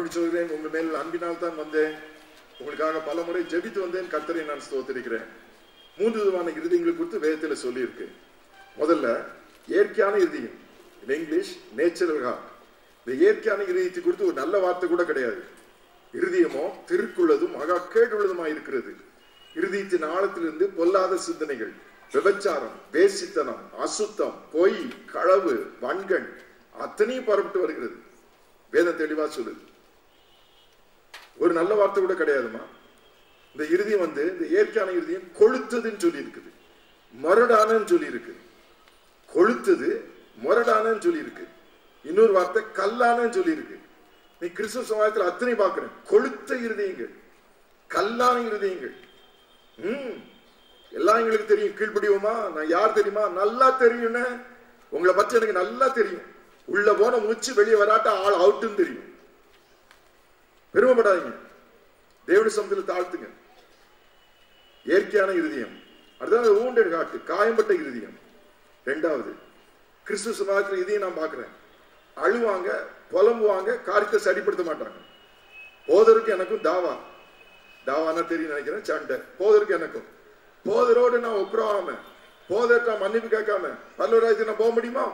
மறுபடியும் சொல்கிறேன் உங்கள் மேல் அன்பினால் தான் வந்தேன் உங்களுக்காக பல முறை ஜெபித்து வந்தேன் கர்த்தரை நான் ஸ்தோத்திரிக்கிறேன் மூன்று விதமான இருதயங்களை குறித்து வேதத்துல சொல்லியிருக்கு முதல்ல இயற்கையான இருதயம் in இங்கிலீஷ் நேச்சுரல் ஹார்ட் இந்த இயற்கையான இருதயத்தை குறித்து ஒரு நல்ல வார்த்தை கூட கிடையாது இருதயமோ திருக்குள்ளதும் மகா கேடுள்ளதுமாய் இருக்கிறது இருதயத்தின் ஆழத்திலிருந்து பொல்லாத சிந்தனைகள் விபச்சாரம் வேசித்தனம் அசுத்தம் பொய் களவு வன்கண் அத்தனையும் பரப்பிட்டு வருகிறது வேதம் தெளிவா சொல்லுது ஒரு நல்ல வார்த்தை கூட கிடையாதுமா இந்த இருதயம் வந்து இந்த இயற்கையான இருதயம் கொளுத்ததுன்னு சொல்லி இருக்குது மரடானன்னு சொல்லி இருக்கு கொளுத்தது முரடானன்னு சொல்லி இருக்கு இன்னொரு வார்த்தை கல்லானன்னு சொல்லி இருக்கு நீ கிறிஸ்துவ சமாஜத்தில் அத்தனை பார்க்கிறேன் கொளுத்த இருதயங்கள் கல்லான இருதயங்கள் ம் எல்லாம் எங்களுக்கு தெரியும் கீழ்ப்படிவோமா நான் யார் தெரியுமா நல்லா தெரியும்னு உங்களை பற்றி எனக்கு நல்லா தெரியும் உள்ள போன மூச்சு வெளியே வராட்ட ஆள் அவுட்டுன்னு தெரியும் பெருமைப்படாதீங்க தேவனுடைய சமத்தில் தாழ்த்துங்க இயற்கையான இருதயம் அடுத்தது ஊண்டட் காட்டு காயம்பட்ட இருதயம் ரெண்டாவது கிறிஸ்துவ சமாஜத்தில் இதையும் நான் பார்க்கிறேன் அழுவாங்க புலம்புவாங்க காரியத்தை சரிப்படுத்த மாட்டாங்க போதருக்கு எனக்கும் தாவா தாவானா தெரியும் நினைக்கிறேன் சண்டை போதருக்கு எனக்கும் போதரோடு நான் ஒப்புரவாம போதருக்கு நான் மன்னிப்பு கேட்காம பல்லவராஜ்க்கு நான் போக முடியுமா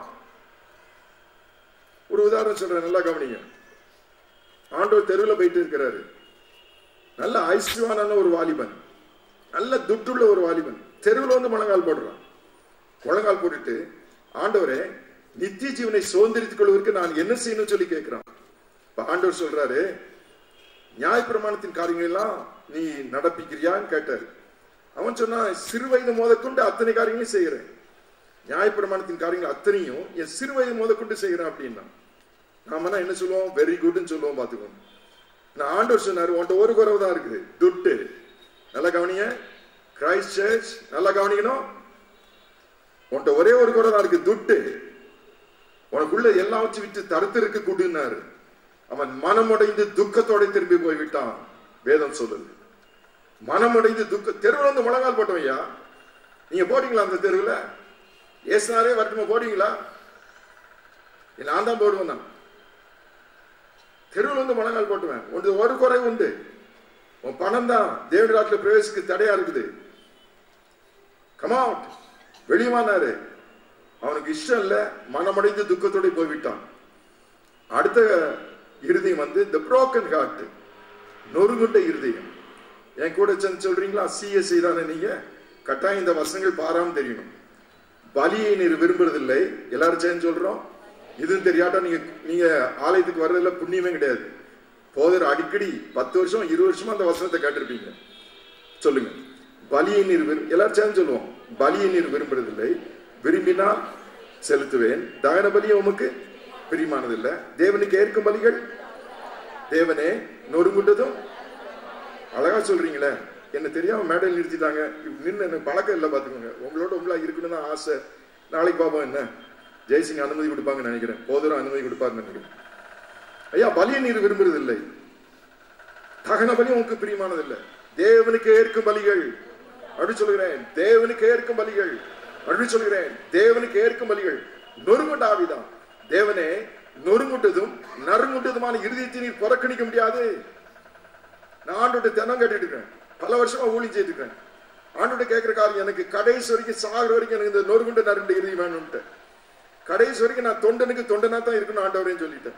ஒரு உதாரணம் சொல்றேன் நல்லா கவனிங்க ஆண்டவர் தெருவில் போயிட்டு இருக்கிறாரு நல்ல ஐஸ்வானான ஒரு வாலிபன் நல்ல துட்டுள்ள ஒரு வாலிபன் தெருவில் வந்து முழங்கால் போடுறான் முழங்கால் போட்டுட்டு ஆண்டவரே நித்திய ஜீவனை சுதந்திரித்துக் கொள்வதற்கு நான் என்ன செய்யணும்னு சொல்லி கேட்கிறான் இப்ப ஆண்டவர் சொல்றாரு நியாயப்பிரமாணத்தின் காரியங்கள் எல்லாம் நீ நடப்பிக்கிறியான்னு கேட்டாரு அவன் சொன்னா சிறு வயது முதற்கொண்டு அத்தனை காரியங்களையும் செய்கிறேன் நியாயப்பிரமாணத்தின் காரியங்கள் அத்தனையும் என் சிறு வயது முதற்கொண்டு செய்கிறேன் அப்படின்னா நாம என்ன சொல்லுவோம் வெரி குட்னு சொல்லுவோம் பாத்துக்கோங்க நான் ஆண்டவர் சொன்னாரு உன்ட்ட ஒரு குறவு தான் இருக்குது துட்டு நல்லா கவனிங்க கிரைஸ்ட் சர்ச் நல்லா கவனிக்கணும் உன்ட்ட ஒரே ஒரு குறை தான் இருக்கு துட்டு உனக்குள்ள எல்லாம் வச்சு விட்டு தருத்திருக்கு குடுனாரு அவன் மனமுடைந்து துக்கத்தோட திரும்பி போய் விட்டான் வேதம் சொல்லுது மனமுடைந்து துக்க தெருவில் வந்து முழங்கால் போட்டவையா நீங்க போட்டீங்களா அந்த தெருவில் ஏசுனாரே வரட்டுமா போடுவீங்களா நான் தான் போடுவேன் தான் தெருவில் வந்து முழங்கால் போட்டுவேன் உண்டு ஒரு குறை உண்டு உன் பணம் தான் தேவடி நாட்டில் பிரவேசிக்கு தடையா இருக்குது கமாவுட் வெளியமானாரு அவனுக்கு இஷ்டம் இல்ல மனமடைந்து துக்கத்தோட போய்விட்டான் அடுத்த இருதயம் வந்து த புரோக்கன் ஹார்ட் நொறுங்குட்ட இருதயம் என் கூட சேர்ந்து சொல்றீங்களா சிஎஸ்சி தானே நீங்க கட்டாயம் இந்த வசனங்கள் பாராம தெரியணும் பலியை நீர் விரும்புறதில்லை எல்லாரும் சேர்ந்து சொல்றோம் இதுவும் தெரியாட்டா நீங்க நீங்க ஆலயத்துக்கு வர்றதுல புண்ணியமே கிடையாது போதர் அடிக்கடி பத்து வருஷம் இருபது வருஷமா அந்த வசனத்தை கேட்டிருப்பீங்க சொல்லுங்க பலியை நீர் விரும் எல்லாரும் சேர்ந்து சொல்லுவோம் பலியை நீர் விரும்புறதில்லை விரும்பினால் செலுத்துவேன் தகன பலியை உமக்கு பிரியமானதில்லை தேவனுக்கு ஏற்கும் பலிகள் தேவனே நொறுங்குண்டதும் அழகா சொல்றீங்களே என்ன தெரியாம மேடையில் நிறுத்திட்டாங்க நின்று எனக்கு பழக்கம் இல்லை பாத்துக்கோங்க உங்களோட உங்களா இருக்கணும் தான் ஆசை நாளைக்கு பார்ப்போம் என்ன ஜெய்சிங் அனுமதி கொடுப்பாங்கன்னு நினைக்கிறேன் போதரும் அனுமதி கொடுப்பாருன்னு நினைக்கிறேன் ஐயா பலியை நீர் விரும்புறதில்லை தகன பலி உங்களுக்கு பிரியமானதில்லை தேவனுக்கு ஏற்கும் பலிகள் அப்படி சொல்கிறேன் தேவனுக்கு ஏற்கும் பலிகள் அப்படி சொல்கிறேன் தேவனுக்கு ஏற்கும் பலிகள் நொறுங்குண்ட ஆவிதான் தேவனே நொறுங்குட்டதும் நறுங்குட்டதுமான இருதயத்தை நீர் புறக்கணிக்க முடியாது நான் ஆண்டோட தினம் கேட்டுட்டு இருக்கேன் பல வருஷமா ஊழி செய்துட்டு இருக்கேன் ஆண்டோட கேட்கிற காரியம் எனக்கு கடைசி வரைக்கும் சாகுற வரைக்கும் எனக்கு இந்த நொறுங்குண்ட நறுண்ட இறுதி வேணும்ட்டு கடைசி வரைக்கும் நான் தொண்டனுக்கு தொண்டனா தான் இருக்கணும் ஆண்டவரேன்னு சொல்லிட்டேன்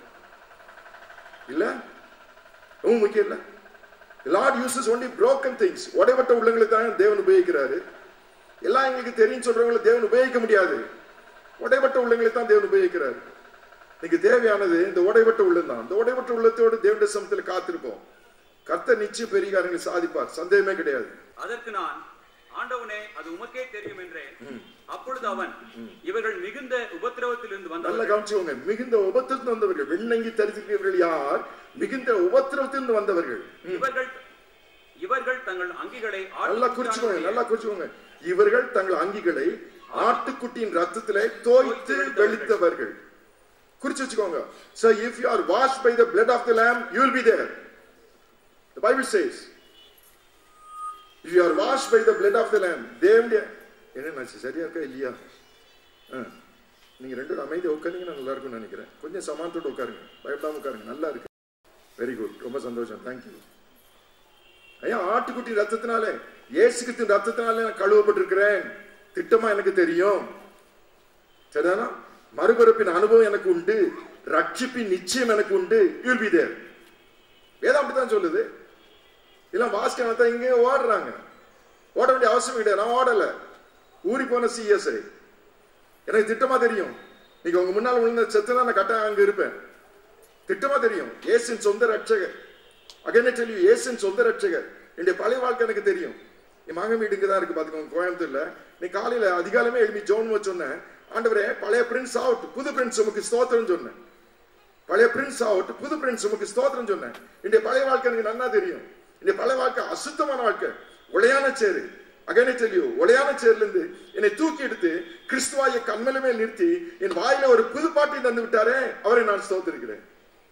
இல்ல ரொம்ப முக்கியம் இல்ல Lord uses only broken things உடைப்பட்ட உள்ளங்களை தான் தேவன் உபயோகிக்கிறாரு எல்லாம் எங்களுக்கு தெரியும் சொல்றவங்களை தேவன் உபயோகிக்க முடியாது உடைப்பட்ட உள்ளங்களை தான் தேவன் உபயோகிக்கிறாரு இன்னைக்கு தேவையானது இந்த உடைப்பட்ட உள்ளம் தான் இந்த உடைப்பட்ட உள்ளத்தோடு தேவனுடைய சமத்தில் காத்திருப்போம் கர்த்தர் நிச்சயம் பெரிய காரியங்களை சாதிப்பார் சந்தேகமே கிடையாது அதற்கு நான் ஆண்டவனே அது உமக்கே தெரியும் என்றேன் அப்பொழுது அவன் இவர்கள் மிகுந்த உபத்திரவத்திலிருந்து நல்ல வந்தவர்கள் கவனிச்சுக்கோங்க மிகுந்த உபத்திரத்தில் வந்தவர்கள் வெண்ணங்கி தரிசிக்கிறவர்கள் யார் மிகுந்த உபத்திரவத்திலிருந்து வந்தவர்கள் ம். இவர்கள் இவர்கள் தங்கள் அங்கிகளை நல்லா குறிச்சுக்கோங்க நல்லா குறிச்சுக்கோங்க இவர்கள் தங்கள் அங்கிகளை ஆட்டுக்குட்டியின் ரத்தத்திலே தோய்த்து வெளுத்தவர்கள் குறிச்சு வச்சுக்கோங்க so if you are washed by the blood of the lamb you will be there the bible says if you are washed by the blood of the lamb தேவனுடைய என்ன சரியா இருக்கா இல்லையா ஆ. நீங்க ரெண்டு பேரும் அமைதியா உட்காந்தீங்கன்னா நல்லா இருக்கும்னு நினைக்கிறேன் கொஞ்சம் சமானத்தோட உட்காருங்க பயப்படாம உட்காருங்க நல்லா இருக்கு வெரி குட் ரொம்ப சந்தோஷம் தேங்க்யூ ஐயா ஆட்டுக்குட்டி ரத்தத்தினாலே இயேசுக்கு ரத்தத்தினாலே நான் கழுவப்பட்டிருக்கிறேன் திட்டமா எனக்கு தெரியும் சரிதானா மறுபிறப்பின் அனுபவம் எனக்கு உண்டு ரட்சிப்பின் நிச்சயம் எனக்கு உண்டு யூல் பி தேர் வேதம் அப்படித்தான் சொல்லுது இல்ல வாஸ்கன் தான் இங்கே ஓடுறாங்க ஓட வேண்டிய அவசியம் கிடையாது நான் ஓடல ஊறி போன சிஎஸ்ஐ எனக்கு திட்டமா தெரியும் நீங்க உங்க முன்னால் விழுந்த செத்துனா நான் கட்டாயம் அங்க இருப்பேன் திட்டமா தெரியும் இயேசின் சொந்த ரட்சகர் அகைன் டெல் யூ இயேசின் சொந்த ரட்சகர் என்னுடைய பழைய வாழ்க்கை எனக்கு தெரியும் என் மகன் வீடு இங்க தான் இருக்கு பாத்துக்கோங்க கோயம்புத்தூர்ல நீ காலையில அதிகாலமே எழுப்பி ஜோன் சொன்னேன் ஆண்டவரே பழைய பிரின்ஸ் ஆகட்டு புது பிரின்ஸ் உமக்கு ஸ்தோத்திரம் சொன்னேன் பழைய பிரின்ஸ் ஆகட்டு புது பிரின்ஸ் உமக்கு ஸ்தோத்திரம் சொன்னேன் என்னுடைய பழைய வாழ்க்கை எனக்கு நன்னா தெரியும் என்னுடைய பழைய வாழ்க்கை அசுத்தமான வாழ்க்கை உளையான சேரு அகனை தெளிவு உளையான சேர்ல இருந்து என்னை தூக்கி எடுத்து கிறிஸ்துவாய கண்மல மேல் நிறுத்தி என் வாயில ஒரு புது பாட்டை தந்து விட்டாரே அவரை நான் ஸ்தோத்திருக்கிறேன்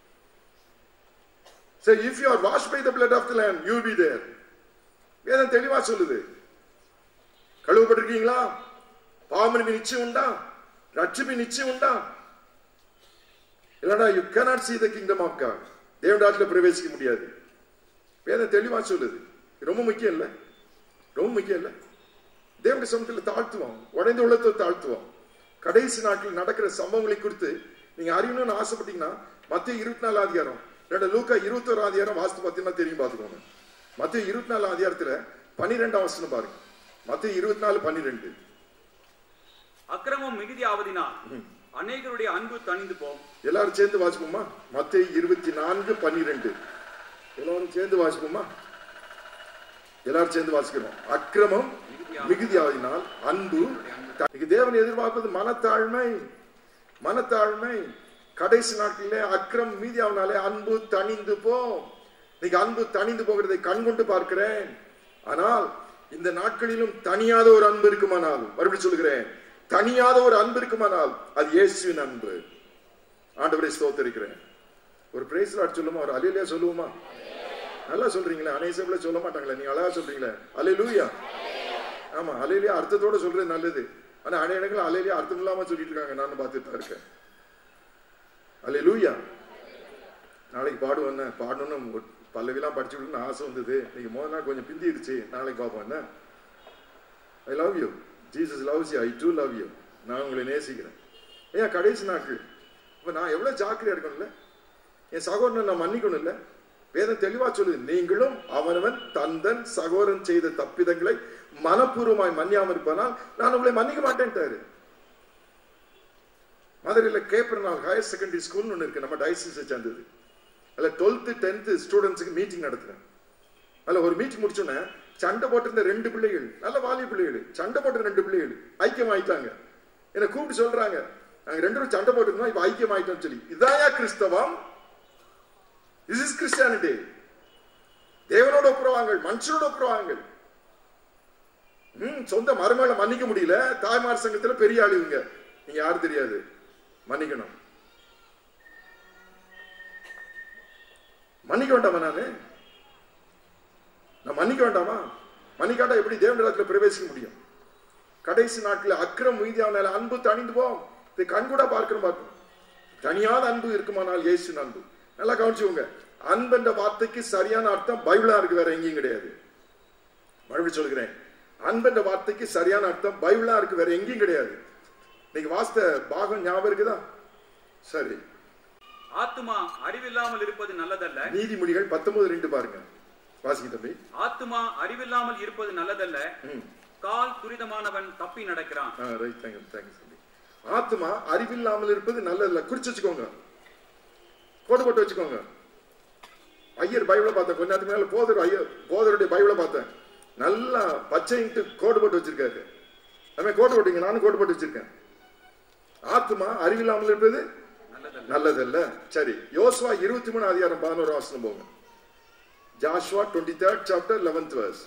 So if you are washed by the blood of the Lamb, you will be there. வேதம் தெளிவா சொல்லுது கழுவப்பட்டிருக்கீங்களா பாவமனுக்கு நிச்சயம் உண்டா ரட்சிப்பு நிச்சயம் உண்டா இல்லடா you cannot see the kingdom of God தேவடாட்டில பிரவேசிக்க முடியாது வேதம் தெளிவா சொல்லுது இது ரொம்ப முக்கியம் இல்ல ரொம்ப முக்கியம் இல்ல தேவனுடைய சமூகத்தில் தாழ்த்துவோம் உடைந்த உள்ளத்தை தாழ்த்துவோம் கடைசி நாட்களில் நடக்கிற சம்பவங்களை குறித்து நீங்க அறியணும்னு ஆசைப்பட்டீங்கன்னா மத்திய இருபத்தி நாலு அதிகாரம் ரெண்டு லூக்கா இருபத்தோரு அதிகாரம் வாஸ்து பார்த்தீங்கன்னா தெரியும் பார்த்துக்கோங்க மத்திய இருபத்தி நாலு அதிகாரத்துல பன்னிரெண்டாம் வசனம் பாருங்க மத்திய இருபத்தி நாலு பன்னிரெண்டு அக்கிரமம் மிகுதியாவதினால் அநேகருடைய அன்பு தணிந்து போம் எல்லாரும் சேர்ந்து வாசிப்போமா மத்திய இருபத்தி நான்கு பன்னிரெண்டு எல்லாரும் சேர்ந்து வாசிப்போமா எல்லாரும் சேர்ந்து வாசிக்கிறோம் அக்கிரமம் மிகுதியாவினால் அன்பு இன்னைக்கு தேவன் எதிர்பார்ப்பது மனத்தாழ்மை மனத்தாழ்மை கடைசி நாட்களிலே அக்கிரம் மீதியாவினாலே அன்பு தணிந்து போ இன்னைக்கு அன்பு தணிந்து போகிறதை கண்கொண்டு பார்க்கிறேன் ஆனால் இந்த நாட்களிலும் தனியாத ஒரு அன்பு இருக்குமானால் மறுபடியும் சொல்கிறேன் தனியாத ஒரு அன்பு இருக்குமானால் அது இயேசுவின் அன்பு ஆண்டவரை ஸ்தோத்தரிக்கிறேன் ஒரு பிரைஸ் லாட் சொல்லுமா ஒரு அலையிலே சொல்லுவோமா நல்லா சொல்றீங்களே அனைசபிள சொல்ல மாட்டாங்களே நீங்க அழகா சொல்றீங்களே அலை லூயா ஆமா அலையிலேயே அர்த்தத்தோட சொல்றது நல்லது ஆனா அனைய இடங்கள் அலையிலேயே அர்த்தம் இல்லாம சொல்லிட்டு இருக்காங்க நானும் பார்த்துட்டு தான் இருக்கேன் அலை லூயா நாளைக்கு பாடுவேன் பாடணும்னு பல்லவிலாம் படிச்சு விடணும்னு ஆசை வந்தது நீங்க முதல் நாள் கொஞ்சம் பிந்திடுச்சு நாளைக்கு பார்ப்போம் என்ன I love you Jesus loves you I too love you நான் உங்களை நேசிக்கிறேன் ஏன் கடைசி நாட்கள் இப்போ நான் எவ்வளோ ஜாக்கிரதையா இருக்கணும்ல என் சகோதரனை நான் மன்னிக்கணும் இல்ல வேதம் தெளிவா சொல்லுது நீங்களும் அவனவன் தந்தன் சகோதரன் செய்த தப்பிதங்களை மனப்பூர்வமாய் மன்னியாமல் இருப்பனால் நான் உங்களை மன்னிக்க மாட்டேன்ட்டாரு மதுரையில் கேப்பர்னால் ஹையர் செகண்டரி ஸ்கூல்னு ஒன்று இருக்கு நம்ம டயசிஸை சேர்ந்தது அதில் டுவெல்த்து டென்த்து ஸ்டூடெண்ட்ஸுக்கு மீட்டிங் நடத்துறேன் அதில் ஒரு மீட்டிங் முடிச்சோன்னே சண்டை போட்டிருந்த ரெண்டு பிள்ளைகள் நல்ல வாலி பிள்ளைகள் சண்டை போட்ட ரெண்டு பிள்ளைகள் ஐக்கியம் ஆயிட்டாங்க என்னை கூப்பிட்டு சொல்றாங்க நாங்க ரெண்டு பேரும் சண்டை போட்டிருந்தோம் இப்ப ஐக்கியம் ஆயிட்டோம் சொல்லி இதாயா கிறிஸ்தவம் இஸ் இஸ் கிறிஸ்டியானிட்டி தேவனோட ஒப்புரவாங்கள் மனுஷனோட ஒப்புரவாங்கள் ம் சொந்த மருமகளை மன்னிக்க முடியல தாய்மார் சங்கத்துல பெரிய ஆளுங்க நீங்க யாரும் தெரியாது மன்னிக்கணும் மன்னிக்க வேண்டாமா நானு நான் மன்னிக்க வேண்டாமா மன்னிக்காட்டா எப்படி தேவனிடத்துல பிரவேசிக்க முடியும் கடைசி நாட்கள் அக்கிரம் மீதியான அன்பு தணிந்து போம் இதை கண்கூட பார்க்கணும் பார்க்கணும் தனியாத அன்பு இருக்குமானால் இயேசு அன்பு நல்லா கவனிச்சுக்கோங்க அன்பு என்ற வார்த்தைக்கு சரியான அர்த்தம் பைபிளா இருக்கு வேற எங்கேயும் கிடையாது மறுபடியும் சொல்கிறேன் அன்பு என்ற வார்த்தைக்கு சரியான அர்த்தம் பைபிளா இருக்கு வேற எங்கேயும் கிடையாது நீங்க வாஸ்த பாகம் ஞாபகம் இருக்குதா சரி ஆத்துமா அறிவில்லாமல் இருப்பது நல்லதல்ல நீதிமொழிகள் பத்தொன்பது ரெண்டு பாருங்க வாசிக்க தம்பி ஆத்துமா அறிவில்லாமல் இருப்பது நல்லதல்ல ம் கால் துரிதமானவன் தப்பி நடக்கிறான் ஆ ரைட் தேங்க்யூ தேங்க்யூ தம்பி ஆத்மா அறிவில்லாமல் இருப்பது நல்லதில்ல குறிச்சு வச்சுக்கோங்க கோடு போட்டு வச்சுக்கோங்க ஐயர் பைபிளை பார்த்தேன் கொஞ்ச நேரத்துக்கு மேல போதர் ஐயர் போதருடைய பைபிளை பார்த்தேன் நல்லா பச்சைன்ட்டு கோடு போட்டு வச்சிருக்காரு அதுமாதிரி கோடு போட்டீங்க நானும் கோடு போட்டு வச்சிருக்கேன் ஆத்மா அறிவில்லாமல் இருப்பது நல்லதல்ல நல்லதல்ல சரி யோசுவா இருபத்தி மூணு அதிகாரம் பதினோரு வாசனம் போங்க Joshua twenty third chapter eleventh verse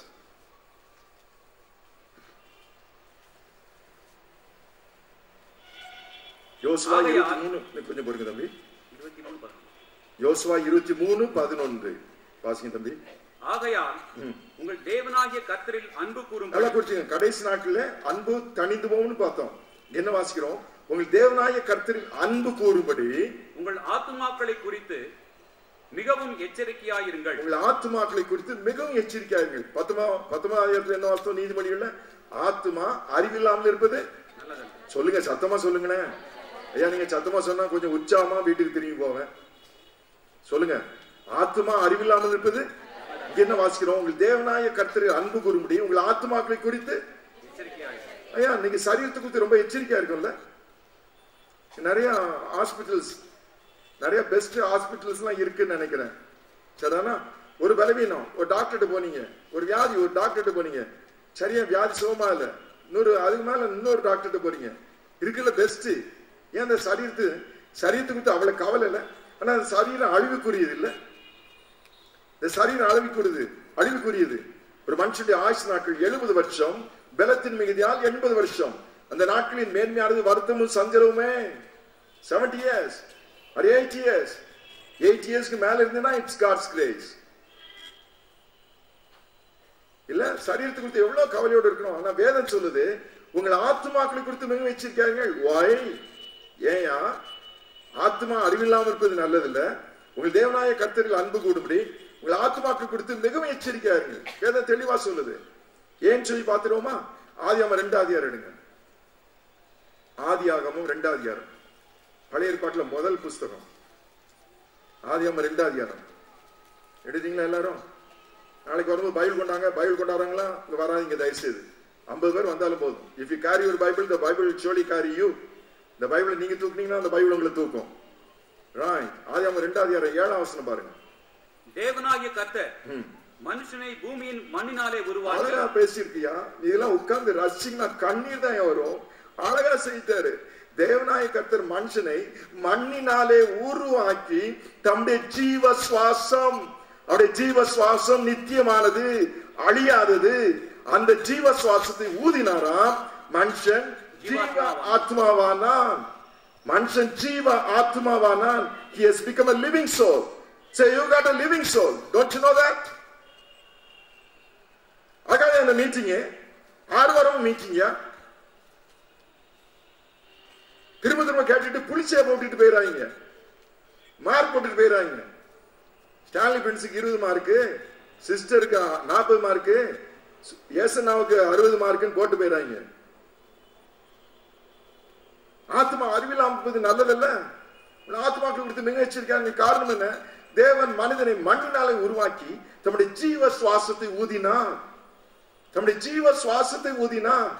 யோசுவா ஆகையால் இருபத்தி மூணு கொஞ்சம் பொறுங்க தம்பி இருபத்தி மூணு பதினொன்று. யோசுவா இருபத்தி மூணு பதினொன்று வாசிங்க தம்பி ஆகையால் உங்கள் தேவனாகிய கர்த்தரில் அன்பு கூறும் நல்லா குறிச்சுங்க கடைசி நாட்கள்ல அன்பு தணிந்து போகும்னு பார்த்தோம் என்ன வாசிக்கிறோம் உங்கள் தேவனாய கர்த்தரில் அன்பு கூறும்படி உங்கள் ஆத்துமாக்களை குறித்து மிகவும் எச்சரிக்கையாயிருங்கள் உங்கள் ஆத்துமாக்களை குறித்து மிகவும் எச்சரிக்கையாயிருங்கள் பத்துமா பத்தொன்பதாயிரத்துல என்ன வார்த்தை நீதிமொழிகள்ல ஆத்துமா அறிவில்லாமல் இருப்பது நல்லதல்ல சொல்லுங்க சத்தமா சொல்லுங்களேன் ஐயா நீங்க சத்தமா சொன்னா கொஞ்சம் உற்சாகமா வீட்டுக்கு திரும்பி போவேன் சொல்லுங்க ஆத்துமா அறிவில்லாமல் இருப்பது இங்க என்ன வாசிக்கிறோம் உங்கள் தேவனாய கர்த்தரை அன்பு கூறும்படி உங்கள் ஆத்துமாக்களை குறித்து எச்சரிக்கையாயிருங்கள் ஐயா இன்னைக்கு சரீரத்தை குறித்து ரொம்ப எச்சரிக்கையா இருக்கும்ல நிறைய ஹாஸ்பிட்டல்ஸ் நிறைய பெஸ்ட் ஹாஸ்பிட்டல்ஸ்லாம் இருக்குன்னு நினைக்கிறேன் சரிதானா ஒரு பலவீனம் ஒரு டாக்டர்கிட்ட போனீங்க ஒரு வியாதி ஒரு டாக்டர்கிட்ட போனீங்க சரியா வியாதி சுகமா இல்ல இன்னொரு அதுக்கு மேல இன்னொரு டாக்டர்கிட்ட போறீங்க இருக்குல்ல பெஸ்ட் ஏன் அந்த சரீரத்து சரீரத்தை குறித்து அவ்வளவு கவலை இல்லை ஆனா அந்த சரீரம் அழிவுக்குரியது இல்லை இந்த சரீரம் அழிவுக்குரியது அழிவுக்குரியது ஒரு மனுஷனுடைய ஆயுசு நாட்கள் எழுபது வருஷம் பலத்தின் மிகுதியால் எண்பது வருஷம் அந்த நாட்களின் மேன்மையானது வருத்தமும் சஞ்சலவுமே செவன்டி இயர்ஸ் ஒரு எயிட் இயர்ஸ் எயிட் இயர்ஸ்க்கு மேல இருந்ததுன்னா இட்ஸ் காட்ஸ் கிரேஸ் இல்ல சரீரத்தை குறித்து எவ்வளவு கவலையோடு இருக்கணும் ஆனா வேதம் சொல்லுது உங்கள் ஆத்மாக்களை குறித்து மிக வச்சிருக்காங்க வாய் ஏயா ஆத்மா அறிவில்லாமல் இருப்பது நல்லதில்ல உங்கள் தேவனாய கர்த்தர்கள் அன்பு கூடும்படி உங்கள் ஆத்மாக்கள் குறித்து மிகவும் எச்சரிக்கையா இருங்க வேதம் தெளிவா சொல்லுது ஏன் சொல்லி பார்த்துருவோமா ஆதியாம ரெண்டாவது எடுங்க ஆதியாகமும் ரெண்டாவது அதிகாரம் பழைய ஏற்பாட்டுல முதல் புஸ்தகம் ஆதியாம ரெண்டாவது அதிகாரம் எடுத்தீங்களா எல்லாரும் நாளைக்கு வரும்போது பைபிள் கொண்டாங்க பைபிள் கொண்டாடுறாங்களா இங்க வராதீங்க தயவுசெய்து ஐம்பது பேர் வந்தாலும் போதும் if you carry your Bible the Bible solely carry you இந்த பைபிளை நீங்க தூக்குனீங்கன்னா அந்த பைபிள் உங்களை தூக்கும் ரைட் ஆதியாம ரெண்டாவது அதிகாரம் ஏழாம் வசனம் பாருங்க தேவனாகிய கர்த்தர் மனுஷனை பூமியின் மண்ணினாலே உருவாக்கி அழகா பேசியிருக்கியா இதெல்லாம் உட்கார்ந்து ரசிங்கன்னா கண்ணீர் தான் வரும் அழகா செய்தாரு தேவநாய கர்த்தர் மனுஷனை மண்ணினாலே உருவாக்கி தம்முடைய ஜீவ சுவாசம் அவருடைய ஜீவ சுவாசம் நித்தியமானது அழியாதது அந்த ஜீவ சுவாசத்தை ஊதினாராம் மனுஷன் ஜீவ ஆத்மாவானான் மனுஷன் ஜீவ ஆத்மாவானான் he has become a living soul say you got a living soul don't you know that அழகாக அந்த மீட்டிங்கு ஆறு வாரம் மீட்டிங்கா திரும்ப திரும்ப கேட்டுட்டு புளிச்சைய போட்டுட்டு போயிடாங்க மார்க் போட்டுட்டு போயிடாங்க ஸ்டான்லி பிரின்ஸுக்கு இருபது மார்க்கு சிஸ்டருக்கு நாற்பது மார்க்கு ஏசனாவுக்கு அறுபது மார்க்குன்னு போட்டு போயிடாங்க ஆத்மா அறிவில்லாம நல்லதல்ல ஆத்மாக்கள் கொடுத்து மிக வச்சிருக்காங்க காரணம் என்ன தேவன் மனிதனை மண்ணினாலே உருவாக்கி தம்முடைய ஜீவ சுவாசத்தை ஊதினார் தம்முடைய ஜீவ சுவாசத்தை ஊதினார்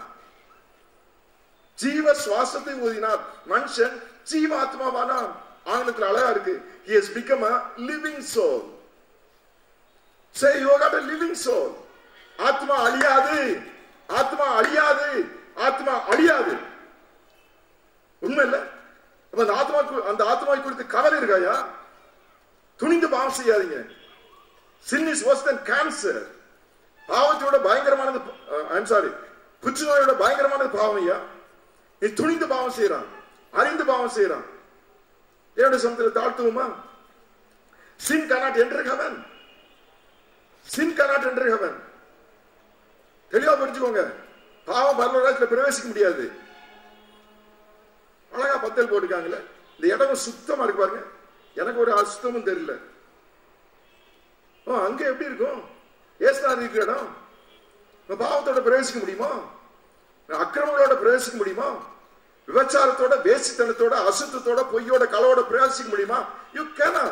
ஜீவ சுவாசத்தை ஊதினார் மனுஷன் ஜீவாத்மாவானான் ஆங்கிலத்தில் அழகா இருக்கு he has become a living soul say you got a living soul ஆத்மா அழியாது ஆத்மா அழியாது ஆத்மா அழியாது உண்மை இல்ல அப்ப அந்த ஆத்மா அந்த ஆத்மாவை குறித்து கவலை இருக்காயா துணிந்து பாவம் செய்யாதீங்க sin is worse than cancer பாவத்தோட பயங்கரமானது ஐம் சாரி புற்றுநோயோட பயங்கரமானது பாவம் ஐயா நீ துணிந்து பாவம் செய்யறான் அறிந்து பாவம் செய்யறான் என்னுடைய சமத்துல தாழ்த்துவோமா sin cannot enter heaven sin cannot enter heaven தெளிவா புரிஞ்சுக்கோங்க பாவம் பரலோகத்துல பிரவேசிக்க முடியாது அழகா பத்தல் போட்டுருக்காங்களே இந்த இடம் சுத்தமா இருக்கு பாருங்க எனக்கு ஒரு அசுத்தமும் தெரியல ஓ அங்க எப்படி இருக்கும் ஏசுனார் இருக்கிற இடம் நம்ம பாவத்தோட பிரவேசிக்க முடியுமா அக்கிரமங்களோட பிரவேசிக்க முடியுமா விபச்சாரத்தோட வேசித்தனத்தோட அசுத்தத்தோட பொய்யோட கலவோட பிரவேசிக்க முடியுமா யூ கேனா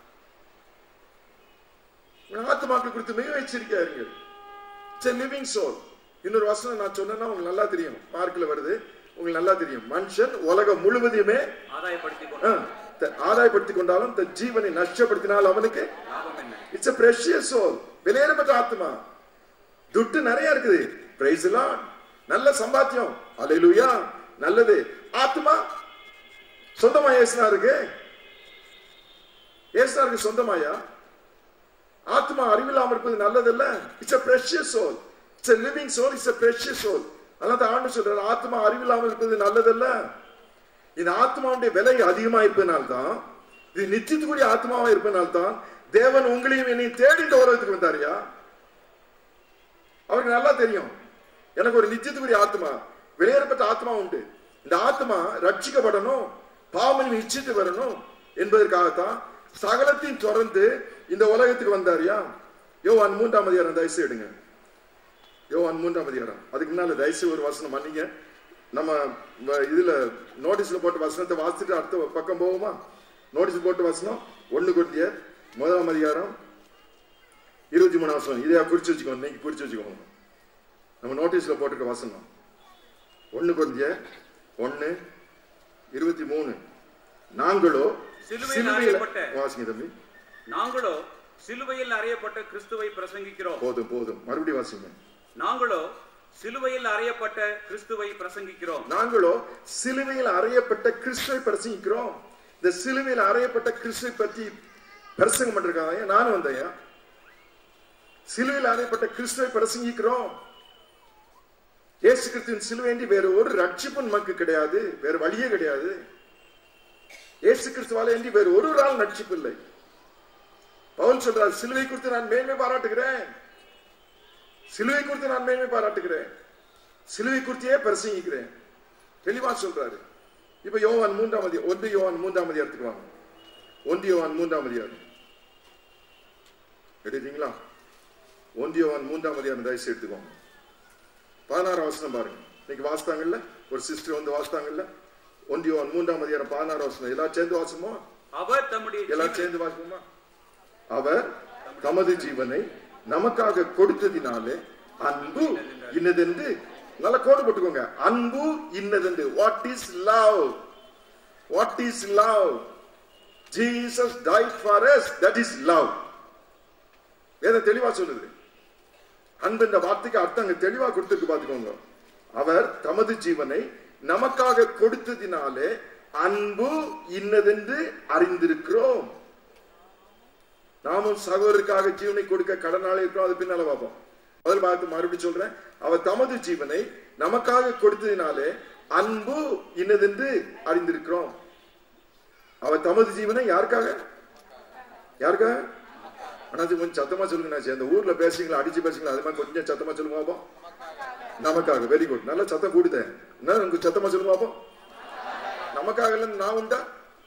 ஆத்மாக்கள் குறித்து மிக எச்சரிக்கையா இருங்க இட்ஸ் லிவிங் சோல் இன்னொரு வசனம் நான் சொன்னேன்னா உங்களுக்கு நல்லா தெரியும் மார்க்ல வருது உங்களுக்கு நல்லா தெரியும் மனுஷன் உலகம் முழுவதையுமே ஆதாயப்படுத்திக் ஆ, கொண்டு த- ஆதாயப்படுத்திக் கொண்டாலும் தன் ஜீவனை நஷ்டப்படுத்தினால் அவனுக்கு லாபம் என்ன இட்ஸ் a precious soul விலையேறப்பட்ட ஆத்மா துட்டு நிறைய இருக்குது பிரைஸ் எல்லாம் நல்ல சம்பாத்தியம் அலையிலுயா நல்லது ஆத்மா சொந்தமா ஏசுனா இருக்கு ஏசுனாருக்கு சொந்தமாயா ஆத்மா அறிவில்லாம இருப்பது நல்லதல்ல it's a precious soul it's a living soul it's a precious soul அதனால தான் ஆண்டு சொல்றாரு ஆத்மா அறிவில்லாமல் இருப்பது நல்லதல்ல இந்த ஆத்மாவுடைய விலை அதிகமா இருப்பதனால்தான் இது நிச்சயத்துக்குரிய ஆத்மாவா இருப்பதனால்தான் தேவன் உங்களையும் என்னையும் தேடி இந்த உலகத்துக்கு வந்தாருயா அவருக்கு நல்லா தெரியும் எனக்கு ஒரு நிச்சயத்துக்குரிய ஆத்மா வெளியேறப்பட்ட ஆத்மா உண்டு இந்த ஆத்மா ரட்சிக்கப்படணும் பாவமணி நிச்சயத்து வரணும் என்பதற்காகத்தான் சகலத்தையும் தொடர்ந்து இந்த உலகத்துக்கு வந்தாரியா யோவான் மூன்றாம் அதிகாரம் தயசு எடுங்க யோவான் மூன்றாம் அதிகாரம் அதுக்கு முன்னால தயசு ஒரு வசனம் மன்னிங்க நம்ம வ- இதுல நோட்டீஸ்ல போட்ட வசனத்தை வாசிச்சுட்டு அடுத்த பக்கம் போவோமா நோட்டீஸ் போட்ட வசனம் ஒண்ணு கொட்டிய முதலாம் அதிகாரம் இருபத்தி மூணாம் வசனம் இதையா குறிச்சு வச்சுக்கோங்க இன்னைக்கு குறிச்சு வச்சுக்கோங்க நம்ம நோட்டீஸ்ல போட்டிருக்க வசனம் ஒண்ணு கொட்டிய ஒண்ணு இருபத்தி மூணு நாங்களோ சிலுவையில் சிலுவையில் அறையப்பட்ட- வாசிங்க தம்பி நாங்களோ சிலுவையில் அறையப்பட்ட கிறிஸ்துவை பிரசங்கிக்கிறோம் போதும் போதும் மறுபடியும் வாசிங்க நாங்களோ சிலுவையில் அறையப்பட்ட கிறிஸ்துவை பிரசங்கிக்கிறோம் நாங்களோ சிலுவையில் அறையப்பட்ட கிறிஸ்துவை பிரசங்கிக்கிறோம் இந்த சிலுவையில் அறையப்பட்ட கிறிஸ்துவை பற்றி பிரசங்கம் பண்ணிருக்காங்க நானும் வந்தேன் சிலுவையில் அறையப்பட்ட கிறிஸ்துவை பிரசங்கிக்கிறோம் இயேசு கிறிஸ்துவின் சிலுவைண்டி வேற ஒரு ரட்சிப்பும் நமக்கு கிடையாது வேற வழியே கிடையாது இயேசு கிறிஸ்துவால ஏண்டி வேற ஒரு நாள் ரட்சிப்பு இல்லை பவுல் சொல்றார் சிலுவை குறித்து நான் மேன்மை பாராட்டுகிறேன் சிலுவை குறித்து நான் மேன்மை பாராட்டுகிறேன் சிலுவை குறித்தியே பிரசங்கிக்கிறேன் தெளிவா சொல்றாரு இப்ப யோவான் மூன்றாம் அதிகாரம் ஒன்று யோவான் மூன்றாம் அதிகாரத்துக்கு வாங்க ஒன்று யோவான் மூன்றாம் அதிகாரம் எடுத்தீங்களா ஒன்று யோவான் மூன்றாம் அதிகாரம் தயவுசெய்து எடுத்துக்கோங்க பதினாறாம் வசனம் பாருங்க இன்னைக்கு வாசித்தாங்கல்ல ஒரு சிஸ்டர் வந்து வாசித்தாங்கல்ல ஒன்று யோவான் மூன்றாம் அதிகாரம் பதினாறாம் வசனம் எல்லாரும் சேர்ந்து வாசமா அவர் தம்முடைய எல்லாரும் சேர்ந்து வாசிப்போமா அவர் தமது ஜீவனை நமக்காக கொடுத்ததினாலே அன்பு இன்னதென்று நல்ல கோடு போட்டுக்கோங்க அன்பு இன்னதென்று what is love what is love Jesus died for us that is love வேதம் தெளிவா சொல்லுது அன்பு இந்த வார்த்தைக்கு அர்த்தம் அங்க தெளிவா கொடுத்துருக்கு பாத்துக்கோங்க அவர் தமது ஜீவனை நமக்காக கொடுத்ததினாலே அன்பு இன்னதென்று அறிந்திருக்கிறோம் நாமும் சகோதரருக்காக ஜீவனை கொடுக்க கடனாளி இருக்கிறோம் அது பின்னால பார்ப்போம் முதல் பார்த்து மறுபடியும் சொல்றேன் அவர் தமது ஜீவனை நமக்காக கொடுத்ததினாலே அன்பு இன்னதென்று அறிந்திருக்கிறோம் அவர் தமது ஜீவனை யாருக்காக யாருக்காக அண்ணாச்சி கொஞ்சம் சத்தமா சொல்லுங்க அண்ணாச்சி. அந்த ஊர்ல பேசுறீங்களா அடிச்சு பேசுறீங்களா அது மாதிரி கொஞ்சம் சத்தமா சொல்லுங்க பாப்போம் நமக்காக வெரி குட் நல்லா சத்தம் கூடுதேன் என்ன உங்களுக்கு சத்தமா சொல்லுங்க பாப்போம் நமக்காக இல்லைன்னு நான் உண்டா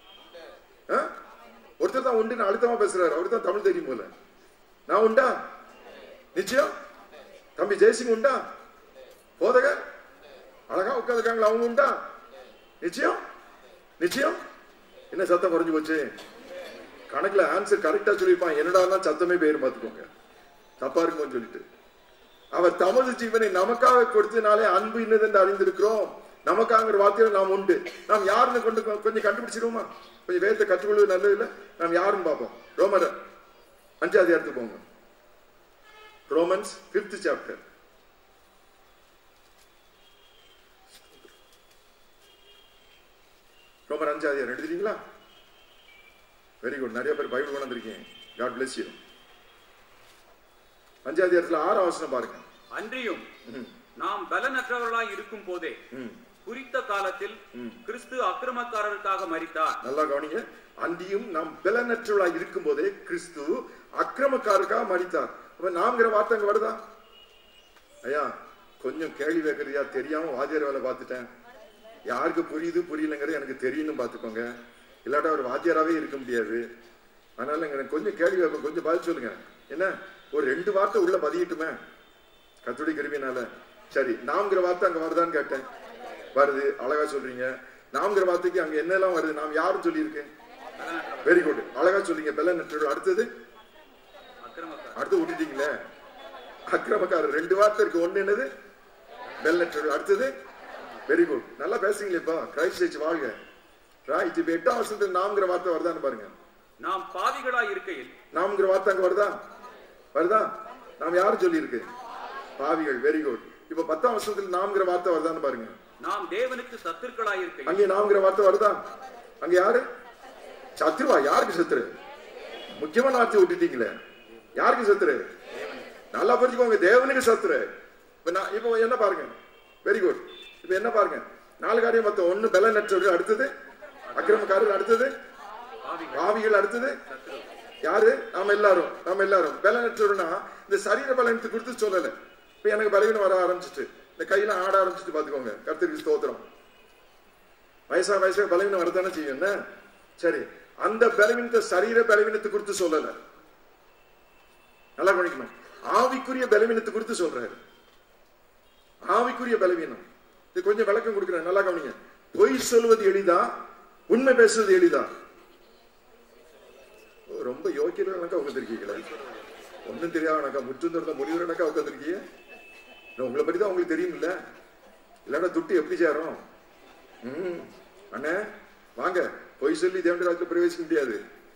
ஆ? ஒருத்தர் தான் உண்டு அழுத்தமா பேசுறாரு அவருக்கு தான் தமிழ் தெரியும் போல நான் உண்டா நிச்சயம் தம்பி ஜெயசிங் உண்டா போதக அழகா உட்காந்துருக்காங்களா அவங்க உண்டா நிச்சயம் நிச்சயம் என்ன சத்தம் குறைஞ்சு போச்சு கணக்குல ஆன்சர் கரெக்டா சொல்லியிருப்பான் என்னடா சத்தமே பேர் பார்த்துக்கோங்க தப்பா இருக்கும்னு சொல்லிட்டு அவர் தமது ஜீவனை நமக்காக கொடுத்தனாலே அன்பு இன்னதென்று அறிந்திருக்கிறோம் நமக்காங்கிற வார்த்தையில நாம் உண்டு நாம் யாருன்னு கொண்டு கொஞ்சம் கண்டுபிடிச்சிருவோமா கொஞ்சம் வேதத்தை கற்றுக்கொள்வது நல்லது இல்ல நாம் யாருன்னு பார்ப்போம் ரோமர் அஞ்சாவது இடத்துக்கு போங்க ரோமன்ஸ் பிப்த் சாப்டர் ரோமர் அஞ்சாவது அதிகாரம் எடுத்துட்டீங்களா வெரி குட் நிறைய பேர் பைபிள் கொண்டு வந்திருக்கீங்க காட் பிளஸ் யூ அஞ்சாவது இடத்துல ஆறு அவசரம் பாருங்க அன்றியும் ம், நாம் பலனற்றவர்களாய் இருக்கும் போதே ம். குறித்த காலத்தில் கிறிஸ்து அக்கிரமக்காரருக்காக மரித்தார் நல்லா கவனிங்க அன்றியும் நாம் பலனற்றவர்களாய் இருக்கும் போதே கிறிஸ்து அக்கிரமக்காருக்காக மறித்தார் அப்ப நாம்ங்கிற வார்த்தை அங்க வருதா ஐயா கொஞ்சம் கேள்வி வைக்கிறியா தெரியாம வாத்தியார் வேலை பார்த்துட்டேன் யாருக்கு புரியுது புரியலங்கிறது எனக்கு தெரியும்னு பார்த்துக்கோங்க இல்லாட்டா ஒரு வாத்தியாராவே இருக்க முடியாது அதனால எனக்கு கொஞ்சம் கேள்வி வைப்பேன் கொஞ்சம் பதில் சொல்லுங்க என்ன ஒரு ரெண்டு வார்த்தை உள்ள பதியட்டுமே கத்துடி கிருமினால சரி நாம்ங்கிற வார்த்தை அங்க வருதான்னு கேட்டேன் வருது அழகா சொல்றீங்க நாம்ங்கிற வார்த்தைக்கு அங்க என்னெல்லாம் வருது நாம் யாரும் சொல்லியிருக்கேன் வெரி குட் அழகா சொல்றீங்க பெல்ல நட்டு அடுத்தது அக்கிரமக்காரர் அடுத்து விட்டுட்டீங்களே அக்கிரமக்காரர் ரெண்டு வார்த்தை இருக்கு ஒண்ணு என்னது பெல் நட்டு அடுத்தது வெரி குட் நல்லா பேசுறீங்களேப்பா கிரைஸ்ட் சர்ச் வாழ்க ரைட் இப்ப எட்டாம் வருஷத்துக்கு நாம்ங்கிற வார்த்தை வருதான்னு பாருங்க நாம் பாவிகளாய் இருக்கையில் நாம்ங்கிற வார்த்தை அங்க வருதா வருதா நாம் யாரும் சொல்லியிருக்கு பாவிகள் வெரி குட் இப்ப பத்தாம் வருஷத்துல நாம்ங்கிற வார்த்தை வருதான்னு பாருங்க நாம் தேவனுக்கு சத்துருக்களாய் இருக்கையில் அங்கே நாம்ங்கிற வார்த்தை வருதா அங்க யாரு சத்ருவா யாருக்கு சத்துரு முக்கியமான வார்த்தை விட்டுட்டீங்களே யாருக்கு சத்துரு நல்லா புரிஞ்சுக்கோங்க தேவனுக்கு சத்துரு இப்ப நான் இப்போ என்ன பாருங்க வெரி குட் இப்ப என்ன பாருங்க நாலு காரியம் மொத்தம் ஒண்ணு பலனற்றவர் அடுத்தது அக்கிரமக்காரர் அடுத்தது பாவிகள் பாவிகள் அடுத்தது சத்துரு யாரு நாம எல்லாரும் நாம எல்லாரும் பலனற்றவர்னா இந்த சரீர பலனத்தை குறித்து சொல்லல இப்ப எனக்கு பலவீனம் வர ஆரம்பிச்சிட்டு இந்த கையில ஆட ஆரம்பிச்சிட்டு பாத்துக்கோங்க கர்த்தருக்கு ஸ்தோத்திரம் வயசா வயசா பலவீனம் வரதானே செய்யும் என்ன சரி அந்த பலவீனத்தை சரீர பலவீனத்தை குறித்து சொல்லல நல்லா கவனிக்கணும் ஆவிக்குரிய பலவீனத்தை குறித்து சொல்றாரு ஆவிக்குரிய பலவீனம் இது கொஞ்சம் விளக்கம் கொடுக்கிறேன் நல்லா கவனிங்க பொய் சொல்வது எளிதா உண்மை பேசுவது எளிதா ஓ, ரொம்ப யோக்கியர்களாக்கா உட்காந்துருக்கீங்களே ஒன்றும் தெரியாதனாக்கா முற்றும் திறந்த முடிவுறனாக்கா உட்காந்துருக்கீங்க உங்களை பத்தி தான் உங்களுக்கு தெரியுமில்ல இல்லைன்னா துட்டு எப்படி சேரும் ம் அண்ணே வாங்க பொய் சொல்லி தேவண்ட ராஜ்யத்தில் பிரவேசிக்க முடியாது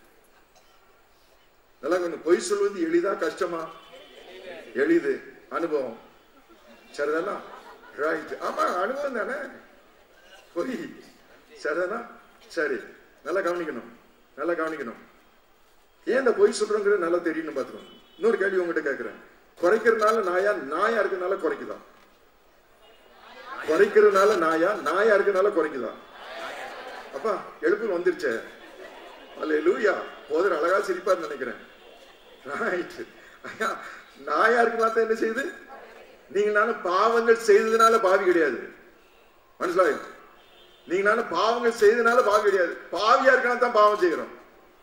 நல்லா கொஞ்சம் பொய் சொல்வது எளிதா கஷ்டமா எளிது அனுபவம் சரிதானா ரைட் ஆமா அனுபவம் தானே பொய் சரிதானா சரி நல்லா கவனிக்கணும் நல்லா கவனிக்கணும் ஏன் இந்த பொய் சொல்றோங்கிறது நல்லா தெரியணும் பார்த்துக்கணும் இன்னொரு கேள்வி உங்ககிட்ட கேட்கிறேன் குறைக்கிறதுனால நாயா நாயா இருக்கனால குறைக்குதா குறைக்கிறதுனால நாயா நாயா இருக்கனால குறைக்குதா அப்பா எழுப்பு வந்துருச்சே அல்ல லூயா போதர் அழகா சிரிப்பார் நினைக்கிறேன் ரைட் ஐயா நாயா இருக்கலாம் தான் என்ன செய்யுது நீங்க நானும் பாவங்கள் செய்ததுனால பாவி கிடையாது மனசிலாய் நீங்க நானும் பாவங்கள் செய்ததுனால பாவி கிடையாது பாவியா இருக்கலாம் தான் பாவம் செய்கிறோம்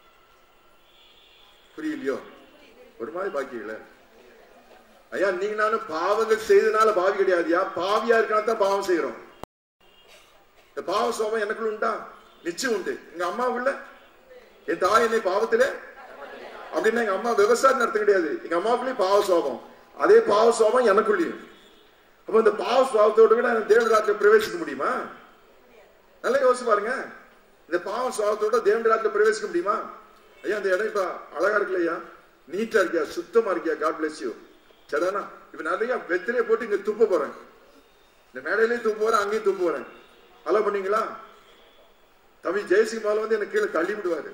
புரியலையோ ஒரு மாதிரி பாக்கியல ஐயா நீங்க நானும் பாவங்கள் செய்ததுனால பாவி கிடையாதுயா பாவியா இருக்கலாம் தான் பாவம் செய்கிறோம் இந்த பாவ சோபம் எனக்குள்ள உண்டா நிச்சயம் உண்டு எங்க அம்மாவுக்குள்ள என் தாய் என்னை பாவத்திலே அப்படின்னா எங்க அம்மா விவசாயம் நடத்த கிடையாது எங்க அம்மாவுக்குள்ளேயும் பாவ சோபம் அதே பாவ சோபம் எனக்குள்ளேயும் அப்ப இந்த பாவ சுவாபத்தோடு கூட நான் தேவன் ராஜ்யத்தில் பிரவேசிக்க முடியுமா நல்லா யோசிச்சு பாருங்க இந்த பாவ சுவாபத்தோட தேவன் ராஜ்யத்தில் பிரவேசிக்க முடியுமா ஐயா அந்த இடம் இப்ப அழகா இருக்குல்ல ஐயா நீட்டா இருக்கியா சுத்தமா இருக்கியா காட் பிளஸ் யூ சரிதானா இப்ப நிறைய வெத்திலே போட்டு இங்க துப்ப போறேன் இந்த மேடையிலையும் துப்ப போறேன் அங்கேயும் துப்ப போறேன் அலோ பண்ணீங்களா தம்பி ஜெயசிங் மால வந்து எனக்கு கீழே தள்ளி விடுவாரு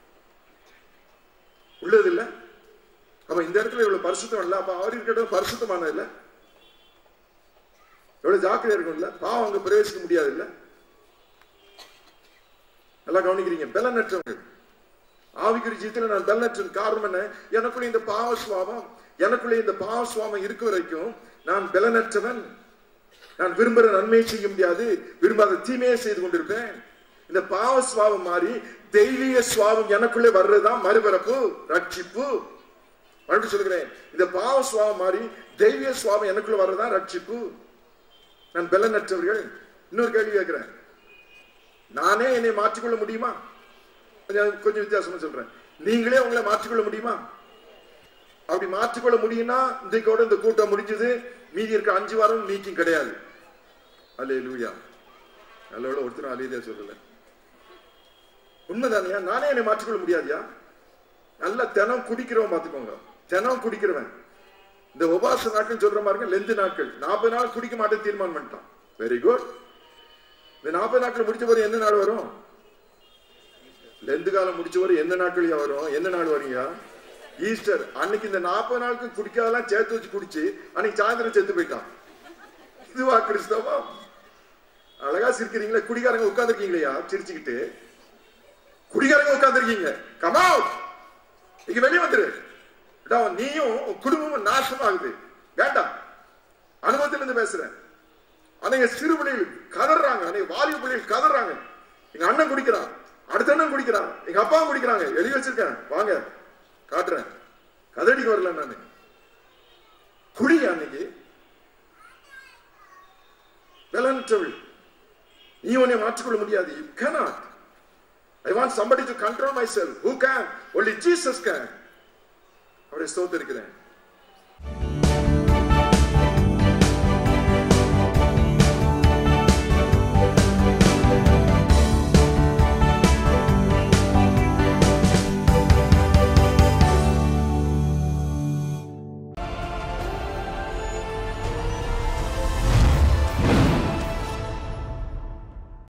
உள்ளது இல்ல அப்ப இந்த இடத்துல இவ்வளவு பரிசுத்தம் இல்ல அப்ப அவர் இருக்கிற பரிசுத்தமான இல்ல எவ்வளவு ஜாக்கிரதை இருக்கும் இல்ல பாவம் அங்க பிரவேசிக்க முடியாது இல்ல நல்லா கவனிக்கிறீங்க பலனற்றவங்க ஆவிக்குரிய ஜீத்துல நான் பலனற்றன் காரணம் என்ன எனக்குள்ள இந்த பாவ சுவாபம் எனக்குள்ள இந்த பாவ சுவாபம் இருக்க வரைக்கும் நான் பலனற்றவன் நான் விரும்புற நன்மையை செய்ய முடியாது விரும்பாத தீமையை செய்து கொண்டிருப்பேன் இந்த பாவ சுவாபம் மாறி தெய்வீக சுவாபம் எனக்குள்ளே வர்றதுதான் மறுபிறப்பு ரட்சிப்பு மறுபடியும் சொல்கிறேன் இந்த பாவ சுவாபம் மாறி தெய்வீக சுவாபம் எனக்குள்ள வர்றதுதான் ரட்சிப்பு நான் பலனற்றவர்கள் இன்னொரு கேள்வி கேட்கிறேன் நானே என்னை மாற்றிக்கொள்ள முடியுமா கொஞ்சம் கொஞ்சம் வித்தியாசமா சொல்றேன் நீங்களே உங்களை மாற்றிக்கொள்ள முடியுமா அப்படி மாற்றிக்கொள்ள முடியும்னா இன்றைக்கோட இந்த கூட்டம் முடிஞ்சது மீதி இருக்க அஞ்சு வாரம் மீட்டிங் கிடையாது அல்லே லூயா நல்லோட ஒருத்தரும் அலையதே சொல்லல உண்மைதானியா நானே என்னை மாற்றிக்கொள்ள முடியாதியா நல்ல தினம் குடிக்கிறவன் பார்த்துக்கோங்க தினம் குடிக்கிறவன் இந்த உபாச நாட்கள் சொல்ற மாதிரி லெந்து நாட்கள் நாற்பது நாள் குடிக்க மாட்டேன் தீர்மானம் பண்ணிட்டான் வெரி குட் இந்த நாற்பது நாட்கள் முடிச்ச போது எந்த நாள் வரும் லெந்து காலம் முடிச்ச போது எந்த நாட்களையா வரும் எந்த நாள் வரீங்க ஈஸ்டர் அன்னைக்கு இந்த நாற்பது நாளுக்கு குடிக்காதெல்லாம் சேர்த்து வச்சு குடிச்சு அன்னைக்கு சாயந்தரம் செத்து போயிட்டான் இதுவா கிறிஸ்தவம் அழகா சிரிக்கிறீங்களா குடிகாரங்க உட்கார்ந்துருக்கீங்களா சிரிச்சுக்கிட்டு குடிகாரங்க உட்கார்ந்துருக்கீங்க கமா இங்க வெளியே வந்துரு டா, நீயும் உன் குடும்பமும் நாசமாகுது வேண்டாம் அனுபவத்துல இருந்து பேசுறேன் அன்னைக்கு சிறு பிள்ளைகள் கதறாங்க அன்னைக்கு வாலிப பிள்ளைகள் கதறாங்க எங்க அண்ணன் குடிக்கிறான் அடுத்த அண்ணன் குடிக்கிறான் எங்க அப்பாவும் குடிக்கிறாங்க எழுதி வச்சிருக்கேன் வாங்க காட்டுறேன் கதடிக்கு வரல நானு குடி அன்னைக்கு பலனற்றவள் நீ உன்னை மாற்றிக்கொள்ள முடியாது you cannot I want somebody to control myself who can only jesus can அவரை ஸ்தோத்திருக்கிறேன்